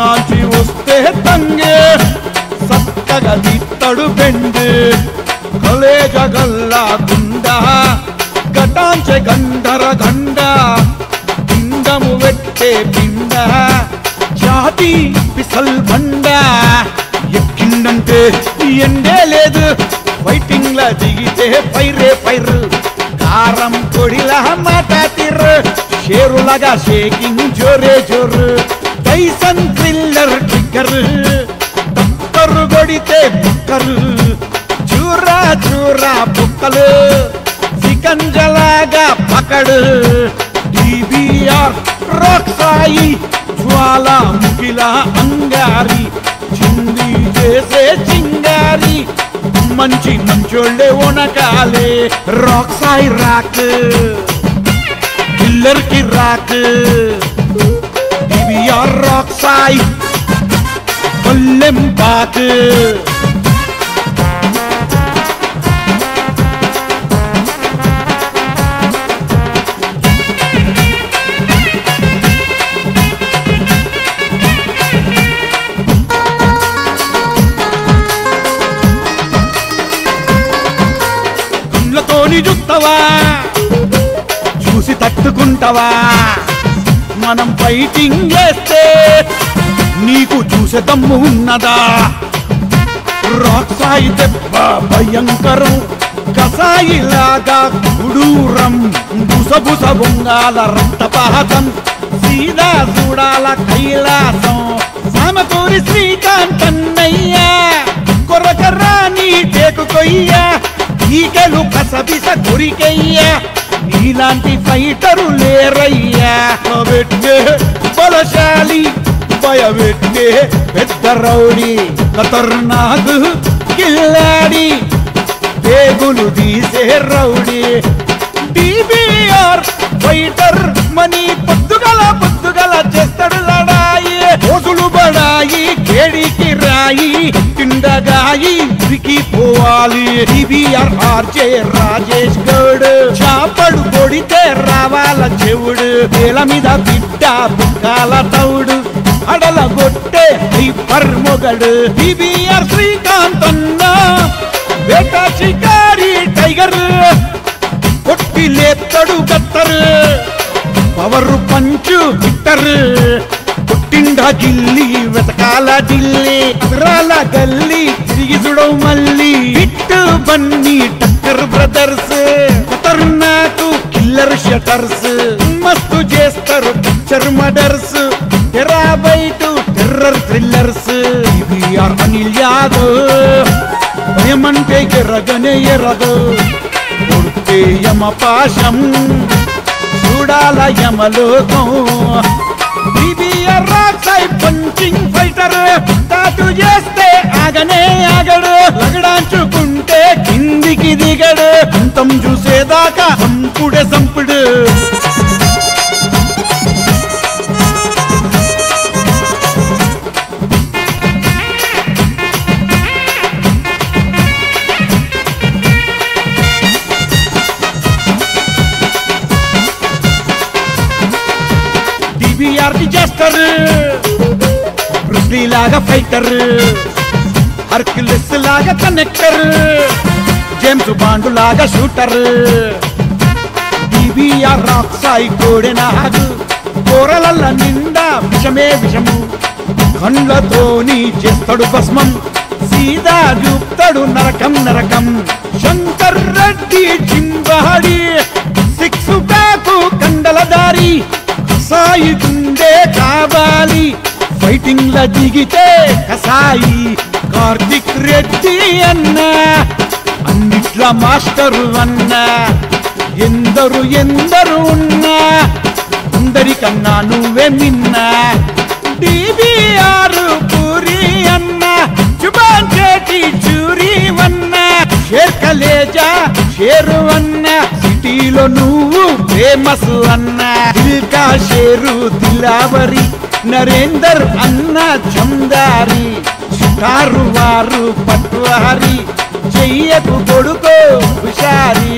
నాంచి వస్తే తంగే సక్కగా తిత్తడు బెండు కలేజ గల్లా గుండ గటాంచె గంధర గండ పిండము వెట్టే పిండ జాతి పిసల్ బండ ఎక్కిందంటే ఎండే లేదు ఫైటింగ్ లా దిగితే పైరే పైరు కారం పొడిలా మాట తిర్రు షేరులాగా షేకింగ్ జోరే జోరు టైసన్ థ్రిల్లర్ ట్రిగ్గర్ టక్కరు కొడితే బుక్కరు చూరా చూరా బుక్కలు సికంజలాగా పకడు డిబిఆర్ రాక్ సాయి జ్వాలాముఖిల అంగారి చింది చేసే చింగారి మంచి మంచోళ్ళే ఉనకాలే రాక్ సాయి రాక్ కిల్లర్ కి రాక్ డిబిఆర్ రాక్ సాయి కొల్లెం పాక్ కళ్ళతోని చూస్తావా చూసి తట్టుకుంటావా మనం ఫైటింగ్ చేస్తే నీకు చూసే దమ్ము ఉన్నదా రాక్సాయి దెబ్బ భయంకరం కసాయిలాగా గుడూరం బుసబుస బొంగాల రక్తపాతం సీదా చూడాల కైలాసం సామకూరి శ్రీకాంత్ అన్నయ్య కొరకరాని టేకు కొయ్య ఈగలు కసబిస కొరికయ్యా నీలాంటి ఫైటరు లేరయ్యా పెట్టే బలశాలి భయపెట్టే పెద్ద రౌడీ ఖతర్నాక్ కిల్లాడి పేగులు తీసే రౌడీ డిబిఆర్ ఫైటర్ మనీ పొద్దుగల పొద్దుగల చేస్తాడు లడాయి రోజులు బడాయి కేడికి రాయి తిండగాయి ఉరికి పోవాలి డిబిఆర్ ఆర్జే రాజేష్ గౌడ్ చాపడు కొడితే రావాల చెవుడు నేల మీద బిడ్డ బుక్కాల తౌడు అడల గొట్టే హైపర్ మొగడు డిబిఆర్ శ్రీకాంత్ అన్నా వేట షికారి టైగర్ కొట్టి లేపుతాడు గత్తరు పవర్ పంచు హిట్టర్ పుట్టిండా గిల్లి వెతకాల ఢిల్లీ అసరాల గల్లి తిరిగి చూడవు మళ్ళీ హిట్ బన్నీ టక్కర్ బ్రదర్స్ ఖతర్నాకు కిల్లర్ షటర్స్ మస్తు చేస్తారు పిక్చర్ మర్డర్స్ తెరా బయట terror thrillers EVR Anil Yadav భయమంటే ఎరగనే ఎరగ కొడితే యమ పాశం చూడాల యమలోకం రాక్సై పంచింగ్ ఫైటర్ తాటు చేస్తే ఆగనే ఆగడు లగడాంచుకుంటే కిందికి దిగడు అంతం చూసేదాకా సంపుడే సంపుడు డిబిఆర్ డిజాస్టర్ బ్రూస్లీ లాగా ఫైటర్ హర్క్యులెస్ లాగా కనెక్టర్ జేమ్స్ బాండ్ లాగా షూటర్ డిబిఆర్ రాక్ సాయి కోడెనాగు కూరలల్ల నిండా విషమే విషము కండ్లతోని చేస్తాడు భస్మం సీదా చూపుతాడు నరకం నరకం శంకర్ రెడ్డి చింబాడి సిక్స్ ప్యాకు కండల దారి కసాయి గుండె కావాలి ఫైటింగ్ ల దిగితే కసాయి కార్తిక్ రెడ్డి అన్న అన్నిట్ల మాస్టరు అన్న ఎందరు ఎందరు ఉన్నా అందరికన్నా నువ్వే మిన్నా డిబిఆర్ పూరి అన్న జుబాన్ చేటి చూరి వన్న షేర్ కలేజా షేరు అన్న సిటీలో నువ్వు ఫేమస్ అన్న దిల్కా షేరు దిలావరి నరేందర్ అన్న జందారి స్టారు వారు పట్వారి చెయ్యకు కొడుకో హుషారి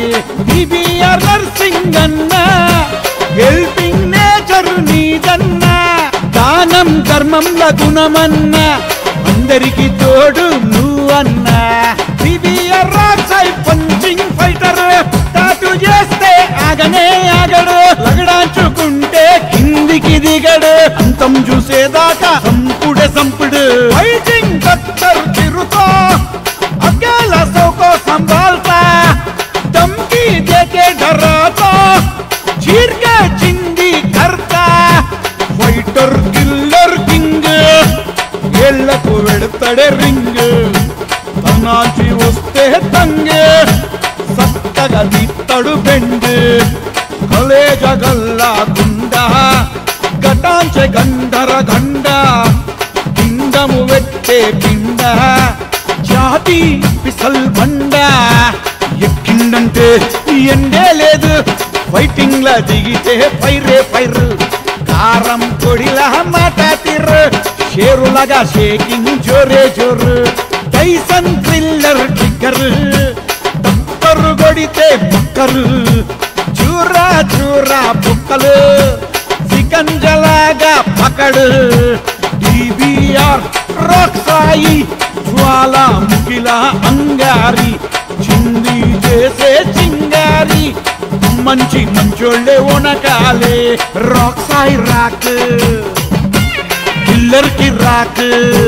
బిబిఆర్ నర్సింగ్ అన్న హెల్పింగ్ నేచర్ నీదన్నా దానం ధర్మంల గుణమన్న అందరికి తోడు నువ్వన్నా సిబిఆర్ రాక్సై పంచింగ్ ఫైటర్ తాటు చేస్తే ఆగనే ఆగడు లగడాంచుకుంటే కిందికి దిగడు అంతం చూసేదాకా సంపుడే సంపుడు ఫైటింగ్ కత్తర్ తిరుతో అకేలా సౌకో సంభాల్తా धमकी देके डराता चीर के चिंदी करता ఫైటర్ కిల్లర్ కింగ్ ఏళ్లకు వెడతడే రింగ్ తన్నాచి వస్తే తంగే సత్తగా తీత్తడు బెండ్ కలేజ గల్లా గుండ గటాంచె గంధర గండ పిండము వెట్టే పిండ జాతి పిసల్ బండ ఎక్కిందంటే ఎండే లేదు ఫైటింగ్ లా దిగితే ఫైరే ఫైర్ కారం పొడిలా మాట తిర్రు షేరులాగా షేకింగ్ జోరే జోరు టైసన్ థ్రిల్లర్ ట్రిగ్గర్ తప్పరు కొడితే ముక్కరు చూరా చూరా బుక్కలు సికంజలాగా పకడు డిబిఆర్ రాక్సాయి జ్వాలాముఖిల అంగారి చింది చేసే చింగారి మంచి మంచోళ్ళే ఉనకాలే రాక్ సాయి రాక్ కిల్లర్ కి రాక్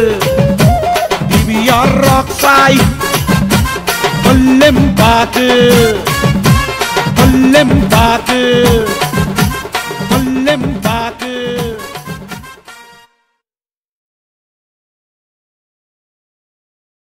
డిబిఆర్ రాక్ సాయి పల్లెం పాక్ పల్లెం పాక్